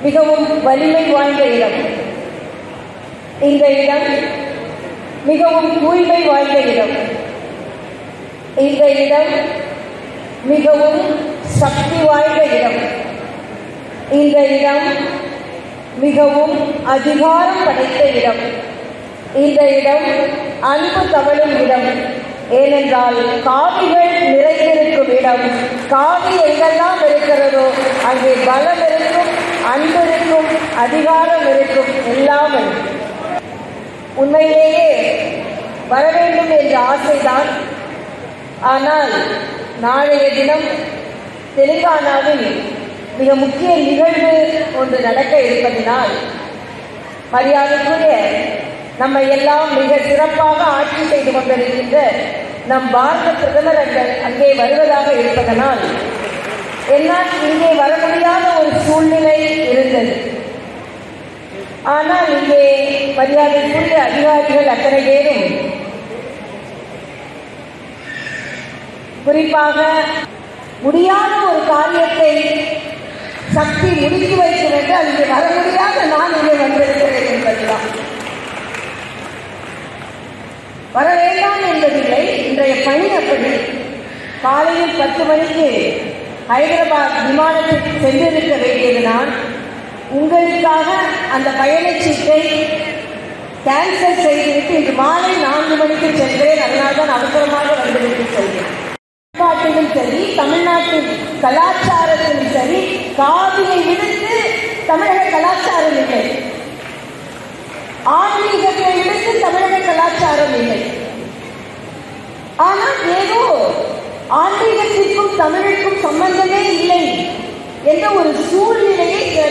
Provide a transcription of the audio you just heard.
மிகவும் வலிமை வாய்ந்த இடம் இந்த இடம் மிகவும் தூய்மை வாய்ந்த இடம் இந்த இடம் மிகவும் சக்தி வாய்ந்த இடம் இந்த இடம் மிகவும் அதிகாரம் படைத்த இடம் இந்த இடம் அன்பு தவழும் இடம் ஏனென்றால் காவிகள் நிறைந்திருக்கும் இடம் காவி எங்கெல்லாம் இருக்கிறதோ அங்கே பலம் இருக்கும் அன்பு இருக்கும் அதிகாரம் இருக்கும் எல்லாம் இருக்கும் உண்மையிலேயே வர வேண்டும் என்ற ஆசைதான் ஆனால் நாளைய தினம் தெலுங்கானாவில் மிக முக்கிய நிகழ்வு ஒன்று நடக்க இருப்பதினால் மரியாதைக்குரிய நம்ம எல்லாம் மிக சிறப்பாக ஆட்சி செய்து கொண்டிருக்கின்ற நம் பாரத பிரதமர் அங்கே அங்கே வருவதாக இருப்பதனால் என்னால் இங்கே வர முடியாத ஒரு சூழ்நிலை இருந்தது ஆனால் இங்கே மரியாதைக்குரிய அதிகாரிகள் அத்தனை பேரும் குறிப்பாக முடியாத ஒரு காரியத்தை சக்தி முடித்து வைக்கும் என்று அங்கே வர முடியாத நான் இங்கே வந்திருக்கிறேன் என்பதுதான் வர வேண்டாம் என்பதில்லை இன்றைய பணி அப்படி காலையில் பத்து மணிக்கு ஹைதராபாத் விமானத்தில் சென்றிருக்க வேண்டியது நான் உங்களுக்காக அந்த பயணச்சீட்டை கேன்சல் செய்துவிட்டு இன்று மாலை நான்கு மணிக்கு சென்றேன் அதனால்தான் அவசரமாக வந்துவிட்டு செல்கிறேன் தமிழ்நாட்டிலும் சரி தமிழ்நாட்டின் கலாச்சாரத்திலும் சரி காவியை விடுத்து தமிழக கலாச்சாரம் இல்லை ஆன்மீகத்தை விடுத்து தமிழக கலாச்சாரம் இல்லை ஆனால் ஏதோ ஆன்மீகத்திற்கும் தமிழுக்கும் சம்பந்தமே இல்லை என்ற ஒரு சூழ்நிலையை சில